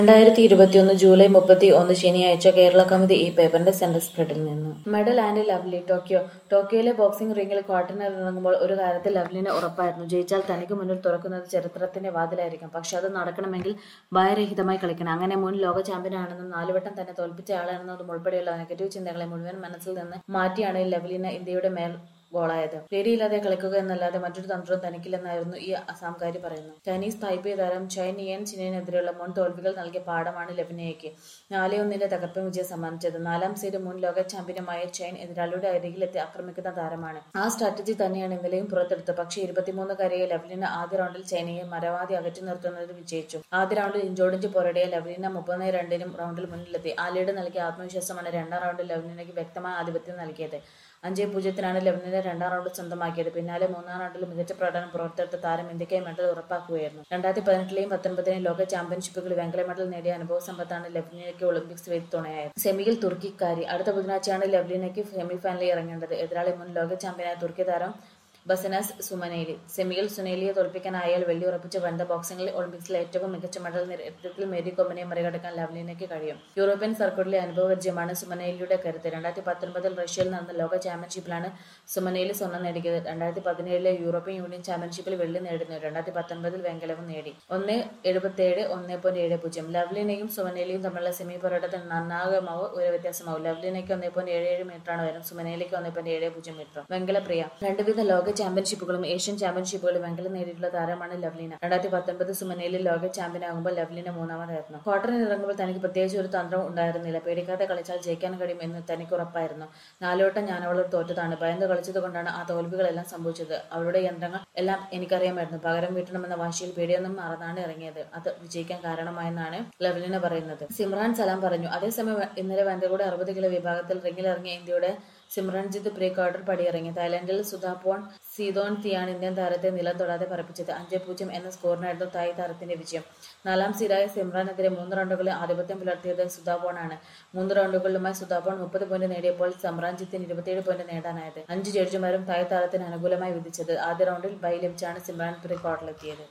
രണ്ടായിരത്തി ഇരുപത്തിയൊന്ന് ജൂലൈ മുപ്പത്തി ഒന്ന് ശനിയാഴ്ച കേരള കൗമുദി ഈ പേപ്പറിന്റെ സെന്റർ സ്പ്രെഡിൽ നിന്ന് മെഡൽ ആൻഡ് ലവ്ലി ടോക്കിയോ ടോക്കിയോയിലെ ബോക്സിംഗ് റിംഗിൽ ക്വാർട്ടറിൽ ഇറങ്ങുമ്പോൾ ഒരു കാര്യത്തിൽ ലവ്ലിന് ഉറപ്പായിരുന്നു ജയിച്ചാൽ തനിക്ക് മുന്നിൽ തുറക്കുന്നത് ചരിത്രത്തിന്റെ വാതിലായിരിക്കും പക്ഷെ അത് നടക്കണമെങ്കിൽ ഭയരഹിതമായി കളിക്കണം അങ്ങനെ മുൻ ലോക ചാമ്പ്യനാണെന്നും നാലുവട്ടം തന്നെ തോൽപ്പിച്ച ആളാണെന്നതും ഉൾപ്പെടെയുള്ള നെഗറ്റീവ് ചിന്തകളെ മുഴുവൻ മനസ്സിൽ നിന്ന് മാറ്റിയാണ് ലവ്ലിന് ഇന്ത്യയുടെ മേൽ ഗോളായത് പേടിയില്ലാതെ കളിക്കുക എന്നല്ലാതെ മറ്റൊരു തന്ത്രവും തനിക്കില്ലെന്നായിരുന്നു ഈ അസാംകാരി പറയുന്നു ചൈനീസ് തായ്പേ താരം ചൈൻ ഇയൻ ചിനിനെതിരെയുള്ള മുൻ തോൽവികൾ നൽകിയ പാഠമാണ് ലെബിനയ്ക്ക് നാല് ഒന്നിന്റെ തകർപ്പൻ വിജയം സമ്മാനിച്ചത് നാലാം സീഡ് മുൻ ലോക ചാമ്പ്യനുമായ ചൈൻ എതിരാളിയുടെ അരികിലെത്തി ആക്രമിക്കുന്ന താരമാണ് ആ സ്ട്രാറ്റജി തന്നെയാണ് ഇന്നലെയും പുറത്തെടുത്തത് പക്ഷേ ഇരുപത്തിമൂന്നുകാരിയെ ലെവലിന് ആദ്യ റൗണ്ടിൽ ചൈനയെ മരവാദി അകറ്റി നിർത്തുന്നതിൽ വിജയിച്ചു ആദ്യ റൗണ്ടിൽ ഇഞ്ചോടിഞ്ച് പോരടിയ ലെവലിന മുപ്പത് രണ്ടിനും റൗണ്ടിൽ മുന്നിലെത്തി ആ ലീഡ് നൽകിയ ആത്മവിശ്വാസമാണ് രണ്ടാം റൗണ്ടിൽ ലെവലിനയ്ക്ക് വ്യക്തമായ ആധിപത്യം നൽകിയത് അഞ്ച് പൂജ്യത്തിനാണ് ലെവലിനെ രണ്ടാം റൗണ്ട് സ്വന്തമാക്കിയത് പിന്നാലെ മൂന്നാം റൗണ്ടിൽ മികച്ച പ്രകടനം പുറത്തെടുത്ത താരം ഇന്ത്യക്കായി മെഡൽ ഉറപ്പാക്കുകയായിരുന്നു രണ്ടായിരത്തി പതിനെട്ടിലെയും പത്തൊൻപതിലെയും ലോക ചാമ്പ്യൻഷിപ്പുകളിൽ വെങ്കല മെഡൽ നേടിയ അനുഭവ സമ്പത്താണ് ലെവലിനയ്ക്ക് ഒളിമ്പിക്സ് വേദി തുണയായത് സെമിയിൽ തുർക്കിക്കാരി അടുത്ത ബുധനാഴ്ചയാണ് ലെവലിനയ്ക്ക് സെമി ഫൈനലിൽ ഇറങ്ങേണ്ടത് എതിരാളി മുൻ ലോക ചാമ്പ്യനായ തുർക്കി താരം ബസനാസ് സുമനേലി സെമിയിൽ സുനേലിയെ തോൽപ്പിക്കാനായാൽ വെള്ളി ഉറപ്പിച്ച വനിതാ ബോക്സിംഗിൽ ഒളിമ്പിക്സിലെ ഏറ്റവും മികച്ച മെഡൽ നേതൃത്വത്തിൽ മേരി കോമിനെ മറികടക്കാൻ ലവ്ലിനയ്ക്ക് കഴിയും യൂറോപ്യൻ സർക്കിളിലെ അനുഭവപരിചയമാണ് സുമനേലിയുടെ കരുത്ത് രണ്ടായിരത്തി പത്തൊൻപതിൽ റഷ്യയിൽ നടന്ന ലോക ചാമ്പ്യൻഷിപ്പിലാണ് സുമനേലി സ്വർണ്ണം നേടിയത് രണ്ടായിരത്തി പതിനേഴിലെ യൂറോപ്യൻ യൂണിയൻ ചാമ്പ്യൻഷിപ്പിൽ വെള്ളി നേടുന്നു രണ്ടായിരത്തി പത്തൊൻപതിൽ വെങ്കലവും നേടി ഒന്ന് എഴുപത്തിയേഴ് ഒന്ന് പോയിന്റ് ഏഴ് പൂജ്യം ലവ്ലിനയും സുമനേലിയും തമ്മിലുള്ള സെമി പോരാട്ടത്തിൽ നിർണായകമാവ് ഒരു വ്യത്യാസമാവും ലവ്ലിനയ്ക്ക് ഒന്നേ പോയിന്റ് ഏഴ് ഏഴ് മീറ്ററാണ് വരും സുമനേലിക്ക് ഒന്നേ പോയിന്റ് ഏഴ് പൂജ്യം മീറ്റർ വെങ്കലപ്രിയ രണ്ടുവിധ ലോക ചാമ്പ്യൻഷിപ്പുകളും ഏഷ്യൻ ചാമ്പ്യൻഷിപ്പുകളും വെങ്കലം നേടിയിട്ടുള്ള താരമാണ് ലവ്ലിന രണ്ടായിരത്തി പത്തൊൻപത് സുമനയിൽ ലോക ചാമ്പ്യനാകുമ്പോൾ ലവ്ലിന മൂന്നാമതായിരുന്നു ക്വാർട്ടറിൽ ഇറങ്ങുമ്പോൾ തനിക്ക് പ്രത്യേകിച്ച് ഒരു തന്ത്രം ഉണ്ടായിരുന്നില്ല പേടിക്കാതെ കളിച്ചാൽ ജയിക്കാൻ കഴിയും എന്ന് തനിക്ക് ഉറപ്പായിരുന്നു നാലുവട്ടം ഞാൻ അവളോട് തോറ്റതാണ് ഭയന്ന് കളിച്ചതുകൊണ്ടാണ് ആ തോൽവികളെല്ലാം സംഭവിച്ചത് അവളുടെ യന്ത്രങ്ങൾ എല്ലാം എനിക്കറിയാമായിരുന്നു പകരം വീട്ടണമെന്ന വാശിയിൽ പേടിയൊന്നും മറന്നാണ് ഇറങ്ങിയത് അത് വിജയിക്കാൻ കാരണമായെന്നാണ് ലവ്ലിന പറയുന്നത് സിമ്രാൻ സലാം പറഞ്ഞു അതേസമയം ഇന്നലെ വനിതകളുടെ അറുപത് കിലോ വിഭാഗത്തിൽ റിംഗിലിറങ്ങിയ ഇന്ത്യയുടെ സിമ്രൻജിത്ത് പ്രീ ക്വാർട്ടർ പടിയിറങ്ങി തായ്ലൻഡിൽ സുധാപോൺ സീതോൺ തിയാണ് ഇന്ത്യൻ താരത്തെ നിലം തൊടാതെ പറപ്പിച്ചത് അഞ്ച് പൂജ്യം എന്ന സ്കോറിനായിരുന്നു തായ് താരത്തിന്റെ വിജയം നാലാം സീഡായ സിമ്രാനെതിരെ മൂന്ന് റൗണ്ടുകളിൽ ആധിപത്യം പുലർത്തിയത് സുധാപോണാണ് മൂന്ന് റൗണ്ടുകളിലുമായി സുധാപോൺ മുപ്പത് പോയിന്റ് നേടിയപ്പോൾ സമ്രാൻജിത്തിന് ഇരുപത്തിയേഴ് പോയിന്റ് നേടാനായത് അഞ്ച് ജഡ്ജിമാരും തായ് താരത്തിന് അനുകൂലമായി വിധിച്ചത് ആദ്യ റൗണ്ടിൽ ബൈ ലഭിച്ചാണ് സിമ്രാൻ പ്രീ ക്വാർട്ടറിലെത്തിയത്